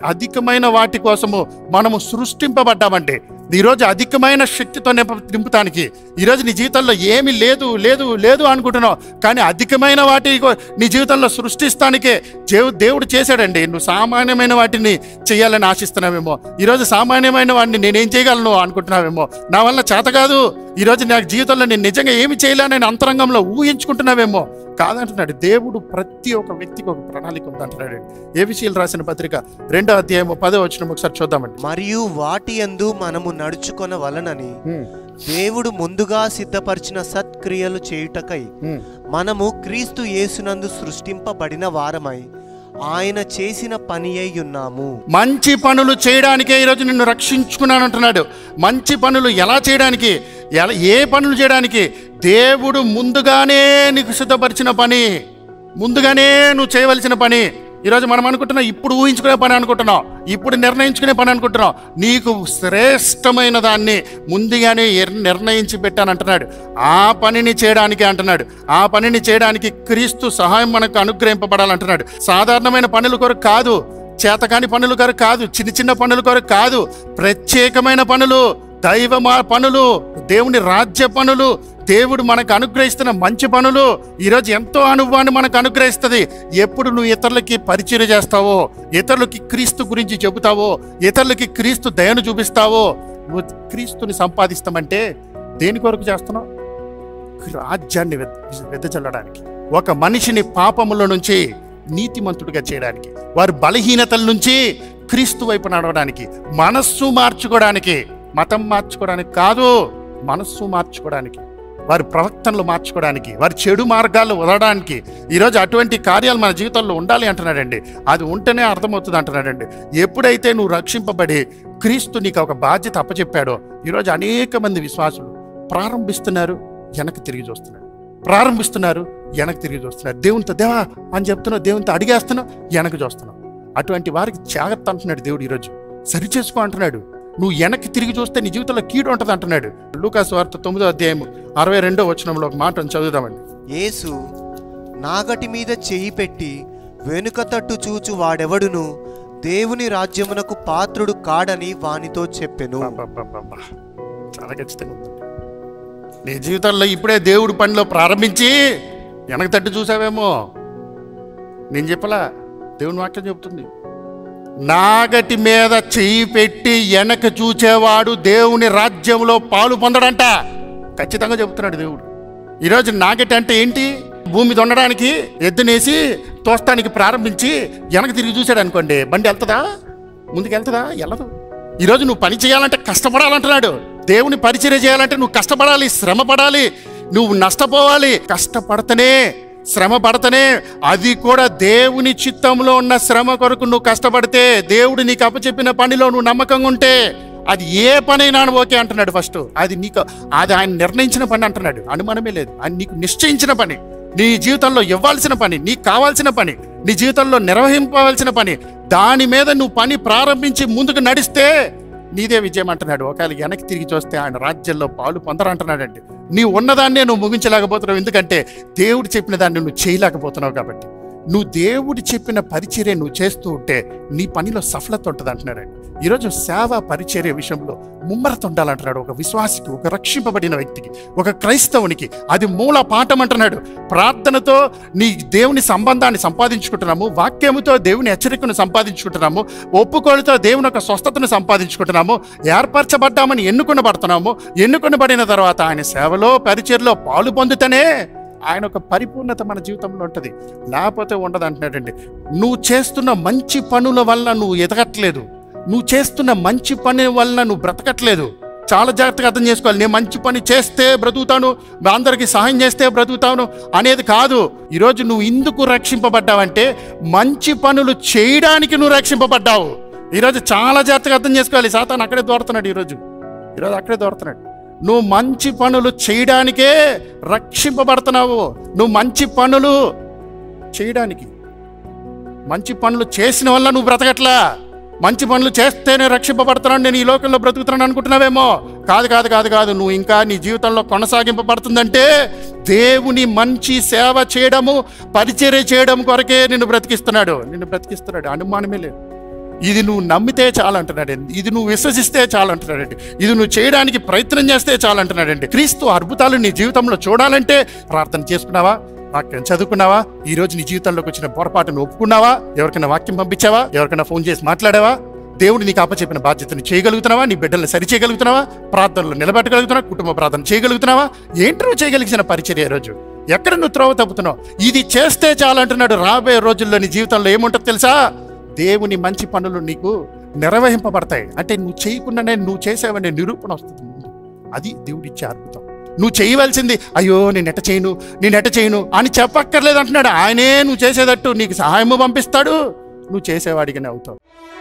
అధికమైన వాటి కోసము మనము సృష్టింపబడ్డామంటే ఈరోజు అధికమైన శక్తితో నింప నింపుతానికి ఈరోజు నీ జీవితంలో ఏమీ లేదు లేదు లేదు అనుకుంటున్నావు కానీ అధికమైన వాటి కో- నీ జీవితంలో సృష్టిస్తానికే దేవు- దేవుడు చేశాడండి నువ్వు సామాన్యమైన వాటిని చేయాలని ఆశిస్తున్నావేమో ఈరోజు సామాన్యమైన వాటిని నేనేం చేయగలను అనుకుంటున్నావేమో నా వల్ల చేత కాదు ఈరోజు నాకు జీవితంలో నేను నిజంగా ఏమి చేయలేనని అంతరంగంలో ఊహించుకుంటున్నావేమో కాదంటున్నాడు దేవుడు ప్రతి ఒక్క వ్యక్తికి ఒక ప్రణాళిక ఉందంటున్నాడు ఏ విషయాలు రాసిన పత్రిక రెండో అధ్యాయం పదో వచ్చిన ఒకసారి చూద్దామండి మరియు వాటి యందు మనము నడుచుకొన వలనని హ్మ్, దేవుడు ముందుగా సిద్ధపరిచిన సత్క్రియలు చేయుటకై హ్మ్. మనము క్రీస్తు యేసునందు సృష్టింపబడిన వారమై ఆయన చేసిన పని అయి ఉన్నాము మంచి పనులు చేయడానికే ఈరోజు నిన్ను రక్షించుకున్నాను అంటున్నాడు మంచి పనులు ఎలా చేయడానికి ఎలా ఏ పనులు చేయడానికి దేవుడు ముందుగానే నీకు సిద్ధపరిచిన పని ముందుగానే నువ్వు చేయవలసిన పని ఈరోజు మనం అనుకుంటున్నాం ఇప్పుడు ఊహించుకునే పని అనుకుంటున్నాం ఇప్పుడు నిర్ణయించుకునే పని అనుకుంటున్నాం నీకు శ్రేష్టమైన దాన్ని ముందుగానే ఎర్- నిర్ణయించి పెట్టాను అంటున్నాడు ఆ పనిని చేయడానికి అంటున్నాడు ఆ పనిని చేయడానికి క్రీస్తు సహాయం మనకు అనుగ్రహింపబడాలంటున్నాడు సాధారణమైన పనుల కొరకు కాదు చేతకాని పనుల కొరకు కాదు చిన్న చిన్న పనుల కొరకు కాదు ప్రత్యేకమైన పనులు దైవ మా- పనులు దేవుని రాజ్య పనులు దేవుడు మనకు అనుగ్రహిస్తున్న మంచి పనులు ఈరోజు ఎంతో అనుభవాన్ని మనకు అనుగ్రహిస్తుంది ఎప్పుడు నువ్వు ఇతరులకి పరిచయం చేస్తావో ఇతరులకి క్రీస్తు గురించి చెబుతావో ఇతరులకి క్రీస్తు దయను చూపిస్తావో నువ్వు క్రీస్తుని సంపాదిస్తామంటే దేని కొరకు చేస్తున్నావు రాజ్యాన్ని వెద- వెదజల్లడానికి ఒక మనిషిని పాపముల నుంచి నీతిమంతుడిగా చేయడానికి వారి బలహీనతల నుంచి క్రీస్తు వైపు నడవడానికి మనస్సు మార్చుకోవడానికి మతం మార్చుకోవడానికి కాదు మనస్సు మార్చుకోవడానికి వారి ప్రవర్తనలు మార్చుకోవడానికి వారి చెడు మార్గాలు వదలడానికి ఈరోజు అటువంటి కార్యాలు మన జీవితంలో ఉండాలి అంటున్నాడండి అది ఉంటేనే అర్థమవుతుంది అంటున్నాడండి ఎప్పుడైతే నువ్వు రక్షింపబడి క్రీస్తు నీకు ఒక బాధ్యత అప్పచెప్పాడో ఈరోజు అనేక మంది విశ్వాసులు ప్రారంభిస్తున్నారు వెనక్కి తిరిగి చూస్తున్నారు ప్రారంభిస్తున్నారు వెనక్కి తిరిగి చూస్తున్నారు దేవునితో దేవా అని చెప్తున్నావు దేవునితో అడిగేస్తున్నావు వెనక్కి చూస్తున్నావు అటువంటి వారికి జాగ్రత్త అంటున్నాడు దేవుడు ఈరోజు సరి చేసుకో అంటున్నాడు నువ్వు వెనక్కి తిరిగి చూస్తే నీ జీవితంలో కీడు ఉంటుంది అంటున్నాడు లూకాస్ వార్త తొమ్మిదో అధ్యాయం అరవై రెండో వచనంలో ఒక మాట చదువుదామండి యేసు నాగటి మీద చెయ్యి పెట్టి వెనుక తట్టు చూచు వాడెవడును దేవుని రాజ్యమునకు పాత్రుడు కాడని వానితో చెప్పెను అబ్బబ్బబ్బబ్బా. చాలా ఖచ్చితంగా ఉంది నీ జీవితంలో ఇప్పుడే దేవుడి పనిలో ప్రారంభించి వెనక తట్టు చూసావేమో నేను చెప్పలా దేవుని వాక్యం చెప్తుంది నాగటి మీద చెయ్యి పెట్టి వెనక చూచేవాడు దేవుని రాజ్యంలో పాలు పొందడంట ఖచ్చితంగా చెబుతున్నాడు దేవుడు ఈరోజు నాగటి అంటే ఏంటి భూమి దున్నడానికి ఎద్దునేసి తోస్తానికి ప్రారంభించి వెనక తిరిగి చూశాడు అనుకోండి బండి వెళ్తుందా ముందుకు వెళ్తుందా వెళ్ళదు ఈరోజు నువ్వు పని చేయాలంటే కష్టపడాలంటున్నాడు దేవుని పరిచర్య చేయాలంటే నువ్వు కష్టపడాలి శ్రమ పడాలి నువ్వు నష్టపోవాలి కష్టపడతనే శ్రమ పడతనే అది కూడా దేవుని చిత్తంలో ఉన్న శ్రమ కొరకు నువ్వు కష్టపడితే దేవుడు నీకు అప్పచెప్పిన పనిలో నువ్వు నమ్మకంగా ఉంటే అది ఏ పనైనా ఓకే అంటున్నాడు ఫస్ట్ అది నీకు అది ఆయన నిర్ణయించిన పని అంటున్నాడు అనుమానమే లేదు ఆయన నీకు నిశ్చయించిన పని నీ జీవితంలో ఇవ్వాల్సిన పని నీకు కావాల్సిన పని నీ జీవితంలో నిర్వహింపవలసిన పని దాని మీద నువ్వు పని ప్రారంభించి ముందుకు నడిస్తే నీదే విజయం అంటున్నాడు ఒకవేళ వెనక్కి తిరిగి చూస్తే ఆయన రాజ్యంలో పాలు పొందరంటున్నాడండి నీ ఉన్నదాన్నే నువ్వు ముగించలేకపోతున్నావు ఎందుకంటే దేవుడు చెప్పిన దాన్ని నువ్వు చేయలేకపోతున్నావు కాబట్టి నువ్వు దేవుడు చెప్పిన పరిచర్య నువ్వు చేస్తూ ఉంటే నీ పనిలో సఫలత ఉంటుంది అంటున్నాడండి ఈరోజు సేవ పరిచర్య విషయంలో ముమ్మరత ఉండాలంటున్నాడు ఒక విశ్వాసికి ఒక రక్షింపబడిన వ్యక్తికి ఒక క్రైస్తవునికి అది మూల పాఠం అంటున్నాడు ప్రార్థనతో నీ దేవుని సంబంధాన్ని సంపాదించుకుంటున్నాము వాక్యముతో దేవుని హెచ్చరికను సంపాదించుకుంటున్నాము ఒప్పుకోలుతో దేవుని యొక్క స్వస్థతను సంపాదించుకుంటున్నాము ఏర్పరచబడ్డామని ఎన్నుకొనబడుతున్నాము ఎన్నుకొనబడిన తర్వాత ఆయన సేవలో పరిచర్లో పాలు పొందుతనే ఆయన ఒక పరిపూర్ణత మన జీవితంలో ఉంటుంది లేకపోతే ఉండదు అంటున్నాడండి నువ్వు చేస్తున్న మంచి పనుల వల్ల నువ్వు ఎదగట్లేదు నువ్వు చేస్తున్న మంచి పని వల్ల నువ్వు బ్రతకట్లేదు చాలా జాగ్రత్తగా అర్థం చేసుకోవాలి నేను మంచి పని చేస్తే బ్రతుకుతాను అందరికీ సహాయం చేస్తే బ్రతుకుతాను అనేది కాదు ఈరోజు నువ్వు ఇందుకు రక్షింపబడ్డావంటే మంచి పనులు చేయడానికి నువ్వు రక్షింపబడ్డావు ఈరోజు చాలా జాగ్రత్తగా అర్థం చేసుకోవాలి సాతాను అక్కడే దోరుతున్నాడు ఈరోజు ఈరోజు అక్కడే దోరుతున్నాడు నువ్వు మంచి పనులు చేయడానికే రక్షింపబడుతున్నావు నువ్వు మంచి పనులు చేయడానికి మంచి పనులు చేసిన వల్ల నువ్వు బ్రతకట్లా మంచి పనులు చేస్తేనే రక్షింపబడుతున్నాను నేను ఈ లోకంలో బ్రతుకుతున్నాను అనుకుంటున్నావేమో కాదు కాదు కాదు కాదు నువ్వు ఇంకా నీ జీవితంలో కొనసాగింపబడుతుందంటే దేవుని మంచి సేవ చేయడము పరిచర్య చేయడం కొరకే నిన్ను బ్రతికిస్తున్నాడు నిన్ను బ్రతికిస్తున్నాడు అనుమానమే లేదు ఇది నువ్వు నమ్మితే చాలు అంటున్నాడండి ఇది నువ్వు విశ్వసిస్తే చాలు అంటున్నాడండి ఇది నువ్వు చేయడానికి ప్రయత్నం చేస్తే చాలు అంటున్నాడండి క్రీస్తు అద్భుతాలు నీ జీవితంలో చూడాలంటే ప్రార్థన చేసుకున్నావా వాక్యం చదువుకున్నావా ఈ రోజు నీ జీవితంలోకి వచ్చిన పొరపాటును ఒప్పుకున్నావా ఎవరికైనా వాక్యం పంపించావా ఎవరికైనా ఫోన్ చేసి మాట్లాడావా దేవుడు నీకు అప్పచెప్పిన బాధ్యతను చేయగలుగుతున్నావా నీ బిడ్డల్ని సరి చేయగలుగుతున్నావా ప్రార్థనలు నిలబెట్టగలుగుతున్నావా కుటుంబ ప్రార్థన చేయగలుగుతున్నావా ఏంటి నువ్వు చేయగలిగిన పరిచర్య ఈ రోజు ఎక్కడ నువ్వు త్రోవ తప్పుతున్నావు ఇది చేస్తే చాలంటున్నాడు రాబోయే రోజుల్లో నీ జీవితంలో ఏముంటుందో తెలుసా దేవుని మంచి పనులు నీకు నిర్వహింపబడతాయి అంటే నువ్వు చేయకుండానే నువ్వు చేసావనే నిరూపణ వస్తుంది ముందు. అది దేవుడిచ్చే అద్భుతం నువ్వు చేయవలసింది అయ్యో నేను ఎట్ట చేయను నేను ఎట్ట చేయను అని చెప్పక్కర్లేదు అంటున్నాడు ఆయనే నువ్వు చేసేటట్టు నీకు సహాయము పంపిస్తాడు నువ్వు చేసేవాడిగానే అవుతావు